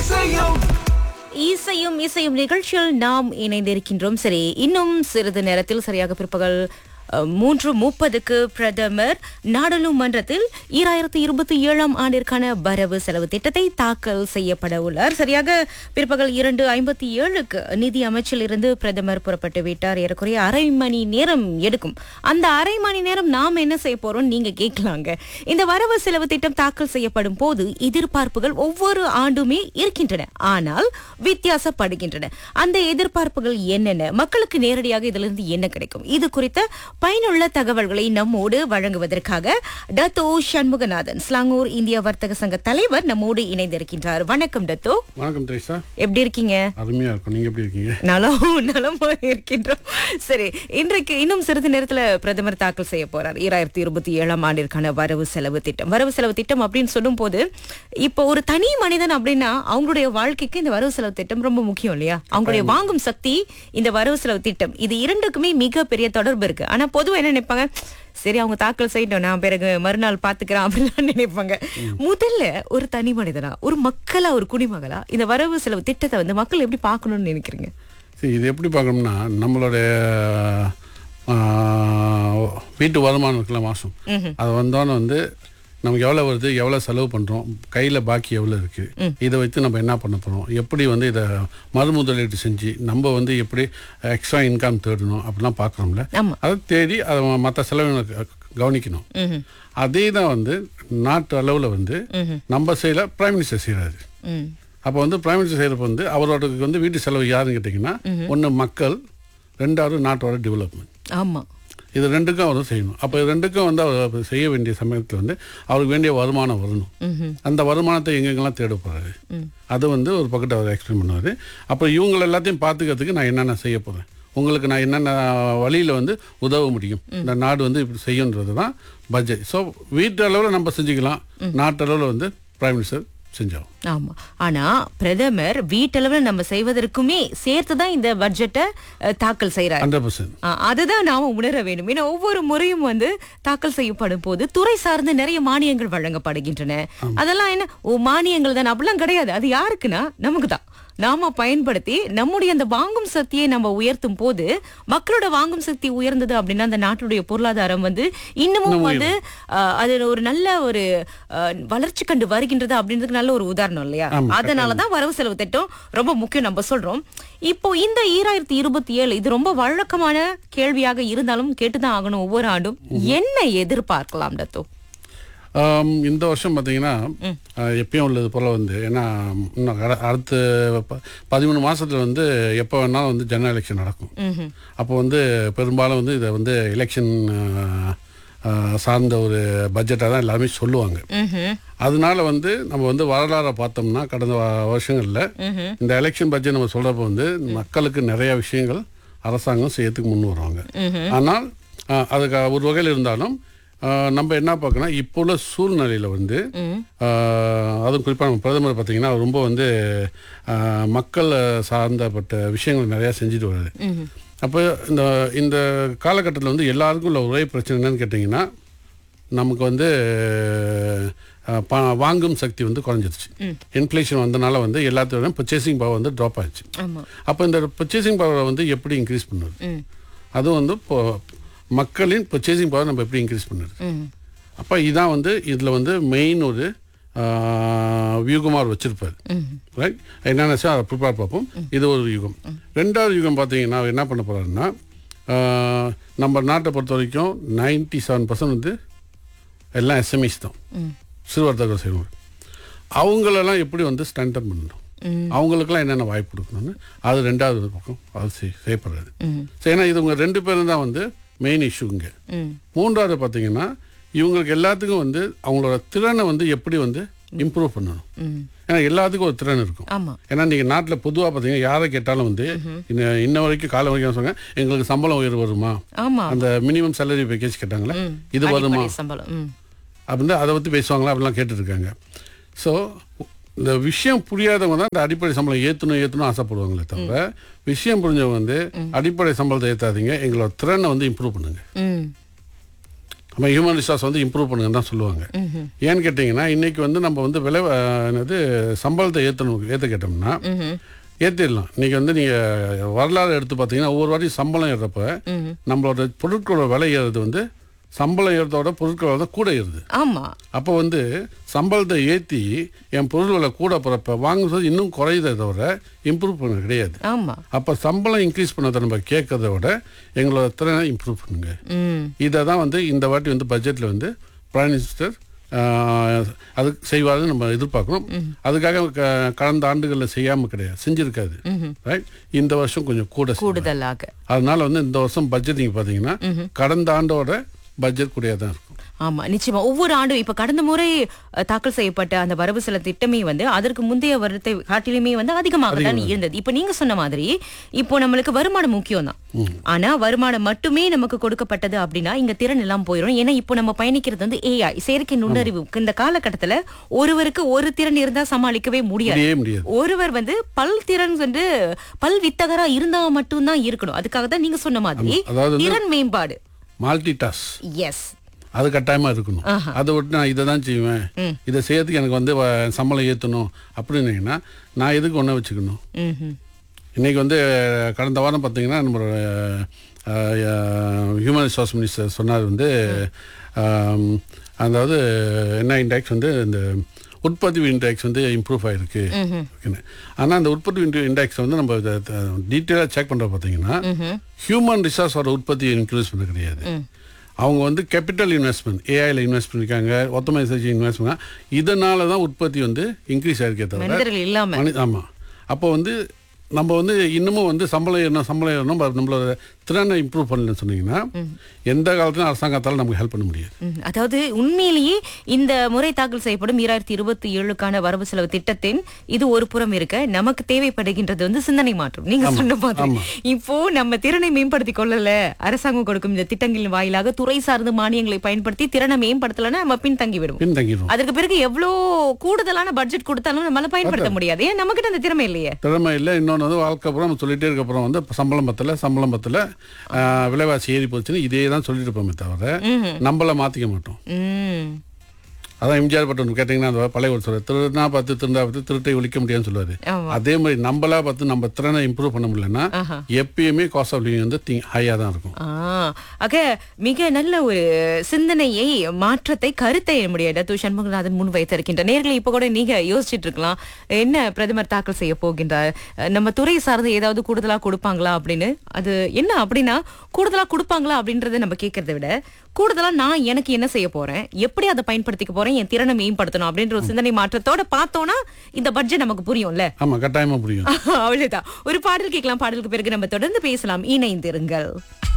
இசையும் இசையும் இசையும் நிகழ்ச்சியில் நாம் இணைந்திருக்கின்றோம் சரி இன்னும் சிறிது நேரத்தில் சரியாக பிற்பகல் அஹ், மூன்று முப்பதுக்கு பிரதமர் நாடாளுமன்றத்தில் ஈராயிரத்தி இருபத்தி ஏழாம் ஆண்டிற்கான வரவு செலவு திட்டத்தை தாக்கல் செய்யப்பட உள்ளார் சரியாக பிற்பகல் இரண்டு ஐம்பத்தி ஏழுக்கு நிதி அமைச்சில் இருந்து பிரதமர் புறப்பட்டு விட்டார் ஏறக்குறைய அரை மணி நேரம் எடுக்கும் அந்த அரை மணி நேரம் நாம் என்ன செய்ய போறோம் நீங்க கேட்கலாங்க இந்த வரவு செலவு திட்டம் தாக்கல் செய்யப்படும் போது எதிர்பார்ப்புகள் ஒவ்வொரு ஆண்டுமே இருக்கின்றன ஆனால் வித்தியாசப்படுகின்றன அந்த எதிர்பார்ப்புகள் என்னென்ன மக்களுக்கு நேரடியாக இதிலிருந்து என்ன கிடைக்கும் இது குறித்த பயனுள்ள தகவல்களை நம்மோடு வழங்குவதற்காக டத்தோ சண்முகநாதன் ஸ்லாங்கூர் இந்திய வர்த்தக சங்க தலைவர் நம்மோடு இணைந்திருக்கின்றார் வணக்கம் டத்தோ வணக்கம் திரேசா எப்படி இருக்கீங்க அருமையா இருக்கும் நீங்க எப்படி இருக்கீங்க நலம் நலமா இருக்கின்றோம் சரி இன்றைக்கு இன்னும் சிறிது நேரத்துல பிரதமர் தாக்கல் செய்ய போறார் ஈராயிரத்தி இருபத்தி ஏழாம் ஆண்டிற்கான வரவு செலவு திட்டம் வரவு செலவு திட்டம் அப்படின்னு சொல்லும் போது இப்போ ஒரு தனி மனிதன் அப்படின்னா அவங்களுடைய வாழ்க்கைக்கு இந்த வரவு செலவு திட்டம் ரொம்ப முக்கியம் இல்லையா அவங்களுடைய வாங்கும் சக்தி இந்த வரவு செலவு திட்டம் இது இரண்டுக்குமே மிக பெரிய தொடர்பு இருக்கு ஆனா பொதுவா என்ன நினைப்பாங்க சரி அவங்க தாக்கல் செய்யட்டும் நான் பிறகு மறுநாள் பாத்துக்கிறேன் அப்படிலாம் நினைப்பாங்க முதல்ல ஒரு தனி மனிதனா ஒரு மக்களா ஒரு குடிமகளா இந்த வரவு செலவு திட்டத்தை வந்து மக்கள் எப்படி பார்க்கணும்னு நினைக்கிறீங்க சரி இது எப்படி பார்க்கணும்னா நம்மளுடைய ஆ, வீட்டு வருமானம் இருக்குல்ல மாதம் அது வந்தோன்னே வந்து நமக்கு எவ்வளோ வருது எவ்வளோ செலவு பண்ணுறோம் கையில் பாக்கி எவ்வளோ இருக்குது இதை வச்சு நம்ம என்ன பண்ண போகிறோம் எப்படி வந்து இதை மறுமுதலீடு செஞ்சு நம்ம வந்து எப்படி எக்ஸ்ட்ரா இன்கம் தேடணும் அப்படிலாம் பார்க்குறோம்ல ஆமா. அதை தேடி அதை மற்ற செலவின கவனிக்கணும் ம்ஹும். அதே தான் வந்து நாட்டு அளவில் வந்து நம்ம செய்யல பிரைம் மினிஸ்டர் செய்கிறாரு ம் அப்போ வந்து பிரைம் மினிஸ்டர் செய்கிறப்ப வந்து அவரோட வந்து வீட்டு செலவு யாருன்னு கேட்டிங்கன்னா ஒன்று மக்கள் ரெண்டாவது நாட்டோட டெவலப்மெண்ட் ஆமா இது ரெண்டுக்கும் அவர் செய்யணும் அப்போ இது ரெண்டுக்கும் வந்து அவர் செய்ய வேண்டிய சமயத்தில் வந்து அவருக்கு வேண்டிய வருமானம் வரணும் அந்த வருமானத்தை எங்கெங்கெல்லாம் தேட போகிறாரு அது வந்து ஒரு பக்கத்தை அவர் எக்ஸ்பிளைன் பண்ணுவார் அப்புறம் இவங்க எல்லாத்தையும் பார்த்துக்கிறதுக்கு நான் என்னென்ன செய்ய போகிறேன் உங்களுக்கு நான் என்னென்ன வழியில் வந்து உதவ முடியும் இந்த நாடு வந்து இப்படி செய்யுன்றது தான் பட்ஜெட் ஸோ வீட்டு அளவில் நம்ம செஞ்சுக்கலாம் நாட்டு அளவில் வந்து பிரைம் மினிஸ்டர் செஞ்சோம் ஆமா ஆனா பிரதமர் வீட்டளவுல நம்ம செய்வதற்குமே சேர்த்துதான் இந்த பட்ஜெட்டை அஹ், தாக்கல் செய்யறாரு ஹண்ட்ரட் பர்சன்ட் ஆ, அதுதான் நாம உணர வேண்டும் ஏன்னா ஒவ்வொரு முறையும் வந்து தாக்கல் செய்யப்படும் போது துறை சார்ந்து நிறைய மானியங்கள் வழங்கப்படுகின்றன அதெல்லாம் என்ன ஓ மானியங்கள் தான் அப்படிலாம் கிடையாது அது யாருக்குன்னா நமக்கு தான் நாம பயன்படுத்தி நம்முடைய அந்த வாங்கும் சக்தியை நம்ம உயர்த்தும் போது மக்களோட வாங்கும் சக்தி உயர்ந்தது அப்படின்னா அந்த நாட்டுடைய பொருளாதாரம் வந்து இன்னமும் வந்து ஆ, அது ஒரு நல்ல ஒரு ஆ, வளர்ச்சி கண்டு வருகின்றது அப்படின்றதுக்கு நல்ல ஒரு உதாரணம் இல்லையா அதனாலதான் வரவு செலவு திட்டம் ரொம்ப முக்கியம் நம்ம சொல்றோம் இப்போ இந்த ஈராயிரத்தி இருபத்தி ஏழு இது ரொம்ப வழக்கமான கேள்வியாக இருந்தாலும் கேட்டுதான் ஆகணும் ஒவ்வொரு ஆண்டும் என்ன எதிர்பார்க்கலாம் டத்தோ ஆம், இந்த வருஷம் பார்த்தீங்கன்னா ஆஹ், எப்பயும் உள்ளது போல் வந்து ஏன்னா இன்னும் அட- அடுத்த ப- பதிமூணு மாசத்துல வந்து எப்போ வேணாலும் வந்து ஜெனரல் எலெக்ஷன் நடக்கும் அப்போ வந்து பெரும்பாலும் வந்து இதை வந்து எலெக்ஷன் சார்ந்த ஒரு பட்ஜெட்டாக தான் எல்லாருமே சொல்லுவாங்க அதனால வந்து நம்ம வந்து வரலாறை பார்த்தோம்னா கடந்த வ- வருஷங்கள்ல இந்த எலெக்ஷன் பட்ஜெட் நம்ம சொல்றப்ப வந்து மக்களுக்கு நிறைய விஷயங்கள் அரசாங்கம் செய்யறதுக்கு முன் வருவாங்க ஆனால் ஆஹ், அதுக்கு ஒரு வகையில் இருந்தாலும் ஆஹ், நம்ம என்ன பார்க்கணும் இப்போ உள்ள சூழ்நிலையில வந்து ஆஹ், அதுவும் குறிப்பாக நம்ம பிரதமர் பார்த்தீங்கன்னா அவர் ரொம்ப வந்து ஆஹ், மக்கள் சார்ந்தப்பட்ட விஷயங்கள் நிறையா செஞ்சுட்டு வர்றாரு அப்போ இந்த இந்த காலகட்டத்தில் வந்து எல்லாருக்கும் உள்ள ஒரே பிரச்சனை என்னன்னு கேட்டிங்கன்னா நமக்கு வந்து அஹ், ப- வாங்கும் சக்தி வந்து குறைஞ்சிருச்சு இன்ஃப்ளேஷன் வந்தனால வந்து எல்லாத்தோட பர்ச்சேசிங் பவர் வந்து ட்ராப் ஆயிடுச்சு ஆமா அப்போ இந்த பர்ச்சேசிங் பவரை வந்து எப்படி இன்க்ரீஸ் பண்ணுறது ம் அதுவும் வந்து இப்போ மக்களின் பர்ச்சேசிங் பவர் நம்ம எப்படி இன்க்ரீஸ் பண்ணுறது ம் அப்போ இதான் வந்து இதில் வந்து மெயின் ஒரு ஆஹ், வியூகமார் வச்சிருப்பார் ரைட் என்னென்ன சார் அதை ப்ரிப்பேர் பார்ப்போம் இது ஒரு யுகம் ரெண்டாவது யுகம் பார்த்தீங்கன்னா அவர் என்ன பண்ண போகிறாருன்னா நம்ம நாட்டை பொறுத்த வரைக்கும் நைன்டி செவன் பர்சன்ட் வந்து எல்லாம் எஸ்எம்இஸ் தான் சிறு வர்த்தக செய்வோம் அவங்களெல்லாம் எப்படி வந்து ஸ்ட்ரென்தன் பண்ணணும் அவங்களுக்கெல்லாம் என்னென்ன வாய்ப்பு கொடுக்கணும்னு அது ரெண்டாவது ஒரு பக்கம் அது செய்- செய்யப்படுறது சரி ஏன்னா இது உங்க ரெண்டு பேரும் தான் வந்து மெயின் இஷ்யூங்க ம் மூன்றாவது பார்த்தீங்கன்னா இவங்களுக்கு எல்லாத்துக்கும் வந்து அவங்களோட திறனை வந்து எப்படி வந்து இம்ப்ரூவ் பண்ணணும் ம் ஏன்னா எல்லாத்துக்கும் ஒரு திறன் இருக்கும் ஆமா ஏன்னா நீங்கள் நாட்டில் பொதுவாக பார்த்தீங்கன்னா யாரை கேட்டாலும் வந்து இன்ன இன்ன வரைக்கும் காலம் வரைக்கும் சொன்னாங்க எங்களுக்கு சம்பளம் உயர்வு வருமா ஆமா அந்த மினிமம் சேலரி பேக்கேஜ் கேட்டாங்களே இது வருமா அடிப்படை சம்பளம் ம் அப்படின்னு அதை பற்றி பேசுவாங்களா அப்படிலாம் கேட்டுருக்காங்க ஸோ இந்த விஷயம் புரியாதவங்க தான் இந்த அடிப்படை சம்பளம் ஏற்றணும் ஏற்றணும் ஆசைப்படுவாங்களே தவிர விஷயம் புரிஞ்சவங்க வந்து அடிப்படை சம்பளத்தை ஏற்றாதீங்க எங்களோட திறனை வந்து இம்ப்ரூவ் பண்ணுங்க ம் நம்ம ஹியூமன் ரிசோர்ஸ் வந்து இம்ப்ரூவ் பண்ணுங்கன்னு தான் சொல்லுவாங்க ஏன்னு கேட்டிங்கன்னா இன்னைக்கு வந்து நம்ம வந்து விலை அஹ், என்னது சம்பளத்தை ஏற்றணும் ஏற்ற கேட்டோம்னா ஏற்றிடலாம் இன்னைக்கு வந்து நீங்கள் வரலாறு எடுத்து பார்த்தீங்கன்னா ஒவ்வொரு வாட்டி சம்பளம் ஏறுறப்ப நம்மளோட பொருட்களோட விலை ஏறுறது வந்து சம்பளம் ஏறதோட பொருட்களோட தான் கூட ஏறுது ஆமா அப்போ வந்து சம்பளத்தை ஏற்றி என் பொருள் விலை கூட போகிறப்ப வாங்குறது இன்னும் குறையுதே தவிர இம்ப்ரூவ் பண்ண கிடையாது ஆமா அப்போ சம்பளம் இன்க்ரீஸ் பண்ணதை நம்ம கேட்கறத விட எங்களோட திறனை இம்ப்ரூவ் பண்ணுங்க ம் இதை தான் வந்து இந்த வாட்டி வந்து பட்ஜெட்டில் வந்து பிரைம் மினிஸ்டர் அது செய்வாருன்னு நம்ம எதிர்பார்க்கணும் அதுக்காக க- கடந்த ஆண்டுகளில் செய்யாமல் கிடையாது செஞ்சிருக்காது ரைட் இந்த வருஷம் கொஞ்சம் கூட செய்வாரு. கூடுதலாக அதனால வந்து இந்த வருஷம் பட்ஜெட் நீங்கள் பார்த்தீங்கன்னா கடந்த ஆண்டோட பட்ஜெட் கூடயே தான் இருக்கும் ஆமா நிச்சயமா ஒவ்வொரு ஆண்டும் இப்ப கடந்த முறை அஹ், தாக்கல் செய்யப்பட்ட அந்த வரவு செலவு திட்டமே வந்து அதற்கு முந்தைய வருடத்தை காட்டிலுமே வந்து அதிகமாக தான் இருந்தது இப்ப நீங்க சொன்ன மாதிரி இப்போ நம்மளுக்கு வருமானம் முக்கியம் தான் ஆனா வருமானம் மட்டுமே நமக்கு கொடுக்கப்பட்டது அப்படின்னா இங்க திறன் எல்லாம் போயிடும் ஏன்னா இப்போ நம்ம பயணிக்கிறது வந்து ஏஐ செயற்கை நுண்ணறிவு இந்த காலகட்டத்துல ஒருவருக்கு ஒரு திறன் இருந்தா சமாளிக்கவே முடியாது முடியவே முடியாது ஒருவர் வந்து பல் திறன் வந்து பல் வித்தகரா இருந்தா மட்டும்தான் இருக்கணும் அதுக்காக தான் நீங்க சொன்ன மாதிரி அதாவது வந்து திறன் மேம்பாடு மால்டி டாஸ் எஸ் அது கட்டாயமா இருக்கணும் அதை விட்டு நான் இதை தான் செய்வேன் இதை செய்யறதுக்கு எனக்கு வந்து வ- சம்பளம் ஏற்றணும் அப்படின்னீங்கன்னா நான் எதுக்கு ஒன்றை வச்சுக்கணும் ம் இன்னைக்கு வந்து கடந்த வாரம் பார்த்தீங்கன்னா நம்மளோட ஹியூமன் ரிசோர்ஸ் மினிஸ்டர் சொன்னார் வந்து ஆம், அதாவது என்ன இண்டெக்ஸ் வந்து இந்த உற்பத்தி இண்டெக்ஸ் வந்து இம்ப்ரூவ் ஆயிருக்கு ஆனால் அந்த உற்பத்தி இண்டெக்ஸ் வந்து நம்ம டீட்டெயிலாக செக் பண்ணுற பார்த்தீங்கன்னா ஹியூமன் ரிசோர்ஸோட உற்பத்தியை இன்க்ரீஸ் பண்ண கிடையாது அவங்க வந்து கேபிட்டல் இன்வெஸ்ட்மெண்ட் ஏஐல இன்வெஸ்ட் பண்ணிருக்காங்க ஒத்தமைசேஷன் இன்வெஸ்ட் பண்ணா இதனால தான் உற்பத்தி வந்து இன்க்ரீஸ் ஆயிருக்கே தவிர மனிதர்கள் இல்லாம மனி ஆமாம் அப்போ வந்து நம்ம வந்து இன்னமும் வந்து சம்பளம் ஏறணும் சம்பளம் ஏறணும் ப- நம்மளோட திறனை இம்ப்ரூவ் பண்ணலன்னு சொன்னீங்கன்னா எந்த காலத்திலும் அரசாங்கத்தால் நமக்கு ஹெல்ப் பண்ண முடியாது ம், அதாவது உண்மையிலேயே இந்த முறை தாக்கல் செய்யப்படும் ஈராயிரத்தி இருபத்தி ஏழுக்கான வரவு செலவு திட்டத்தின் இது ஒரு புறம் இருக்க நமக்கு தேவைப்படுகின்றது வந்து சிந்தனை மாற்றம் நீங்க சொன்ன மாதிரி இப்போ நம்ம திறனை மேம்படுத்திக் கொள்ளல அரசாங்கம் கொடுக்கும் இந்த திட்டங்களின் வாயிலாக துறை சார்ந்த மானியங்களை பயன்படுத்தி திறனை மேம்படுத்தலன்னா நம்ம பின்தங்கி விடுவோம் பின்தங்கிடும் அதற்கு பிறகு எவ்வளோ கூடுதலான பட்ஜெட் கொடுத்தாலும் நம்மளால பயன்படுத்த முடியாது ஏன் நம்மகிட்ட அந்த திறமை இல்லையே திறமை இல்லை இன்னொன்று வந்து வாழ்க்கை அப்புறம் நம்ம சொல்லிட்டே இருக்க அப்புறம் வந்து சம்பளம் பத்தல சம்பளம் பத்தல ஆஹ், விலைவாசி ஏறி போச்சுன்னு இதே தான் சொல்லிட்டு இருப்போமே தவிர நம்மள மாற்றிக்க மாட்டோம் ம் அதான் எம்ஜிஆர் பட்டன் கேட்டிங்கன்னா அந்த பழைய ஒரு சொல்ல திருடனா பார்த்து திருடா பார்த்து திருட்டை ஒழிக்க முடியாதுன்னு சொல்லுவாரு ஆமா. அதே மாதிரி நம்மளா பார்த்து நம்ம திறனை இம்ப்ரூவ் பண்ண முடியலன்னா எப்பயுமே காஸ்ட் ஆஃப் லிவிங் வந்து ஹையாக தான் இருக்கும் ஆ, ஆக மிக நல்ல ஒரு சிந்தனையை மாற்றத்தை கருத்தை நம்முடைய டத்து சண்முகநாதன் முன் வைத்திருக்கின்ற நேர்களை இப்ப கூட நீங்க யோசிச்சுட்டு இருக்கலாம் என்ன பிரதமர் தாக்கல் செய்ய போகின்றார் அஹ், நம்ம துறை சார்ந்து ஏதாவது கூடுதலா கொடுப்பாங்களா அப்படின்னு அது என்ன அப்படின்னா கூடுதலா கொடுப்பாங்களா அப்படின்றத நம்ம கேட்கறத விட கூடுதலா நான் எனக்கு என்ன செய்ய போறேன் எப்படி அதை பயன்படுத்திக்க போறேன் என் திறனை மேம்படுத்தணும் அப்படின்ற ஒரு சிந்தனை மாற்றத்தோட பார்த்தோம்னா இந்த பட்ஜெட் நமக்கு புரியும்ல ஆமாம் கட்டாயமாக புரியும் அவ்வளவுதான் ஒரு பாடல் கேட்கலாம் பாடலுக்கு பிறகு நம்ம தொடர்ந்து பேசலாம் இணைந்திருங்கள்